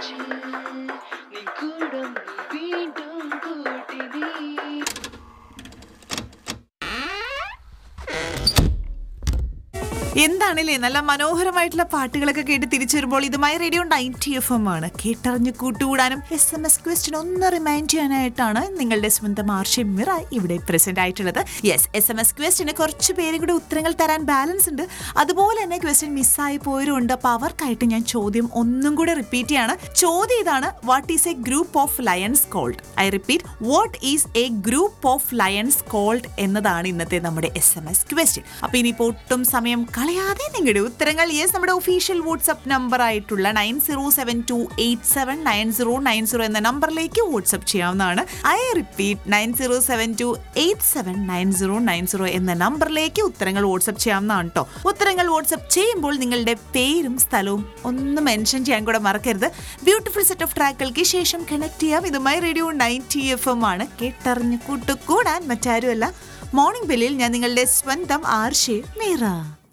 പിടിച്ച് നീ കൂടം വീണ്ടും കൂട്ടി നീ എന്താണല്ലേ നല്ല മനോഹരമായിട്ടുള്ള പാട്ടുകളൊക്കെ കേട്ട് തിരിച്ചു വരുമ്പോൾ ഇതുമായി റേഡിയോ നയൻറ്റി എഫ് എം ആണ് കേട്ടറിഞ്ഞ് കൂട്ടുകൂടാനും എസ് എം എസ് ക്വസ്റ്റ്യൻ ഒന്ന് റിമൈൻഡ് ചെയ്യാനായിട്ടാണ് നിങ്ങളുടെ സ്വന്തം ആർഷ്യ മിറ ഇവിടെ പ്രസന്റ് ആയിട്ടുള്ളത് യെസ് എസ് എം എസ് ക്വസ്റ്റിന് കുറച്ച് പേര് കൂടെ ഉത്തരങ്ങൾ തരാൻ ബാലൻസ് ഉണ്ട് അതുപോലെ തന്നെ ക്വസ്റ്റ്യൻ മിസ്സായി പോയവരുണ്ട് അപ്പോൾ അവർക്കായിട്ട് ഞാൻ ചോദ്യം ഒന്നും കൂടെ റിപ്പീറ്റ് ചെയ്യാണ് ചോദ്യം ഇതാണ് what is a group of lions called I repeat what is a group of lions called എന്നതാണ് ഇന്നത്തെ നമ്മുടെ എസ് എം എസ് ക്വസ്റ്റ്യൻ അപ്പൊ ഇനിയിപ്പോൾ ഒട്ടും സമയം കളയാതെ നിങ്ങളുടെ ഉത്തരങ്ങൾ യെസ് നമ്മുടെ ഒഫീഷ്യൽ വാട്സ്ആപ്പ് നമ്പർ ആയിട്ടുള്ള nine zero seven two eight seven nine zero nine zero എന്ന നമ്പറിലേക്ക് വാട്സ്ആപ്പ് ചെയ്യാവുന്നതാണ് I repeat nine zero seven two eight seven nine zero nine zero എന്ന നമ്പറിലേക്ക് ഉത്തരങ്ങൾ വാട്സ്ആപ്പ് ചെയ്യാവുന്നതാണ് കേട്ടോ ഉത്തരങ്ങൾ വാട്സ്ആപ്പ് ചെയ്യുമ്പോൾ നിങ്ങളുടെ പേരും സ്ഥലവും ഒന്ന് മെൻഷൻ ചെയ്യാൻ കൂടെ മറക്കരുത് ബ്യൂട്ടിഫുൾ സെറ്റ് ഓഫ് ട്രാക്കുകൾക്ക് ശേഷം കണക്ട് ചെയ്യാം ഇതുമായി റേഡിയോ നയൻറ്റി എഫ് എം ആണ് കേട്ടറിഞ്ഞ് കൂട്ടുകൂടാൻ മറ്റാരുമല്ല മോർണിംഗ് ബെല്ലിൽ ഞാൻ നിങ്ങളുടെ സ്വന്തം ആർഷേ മീറ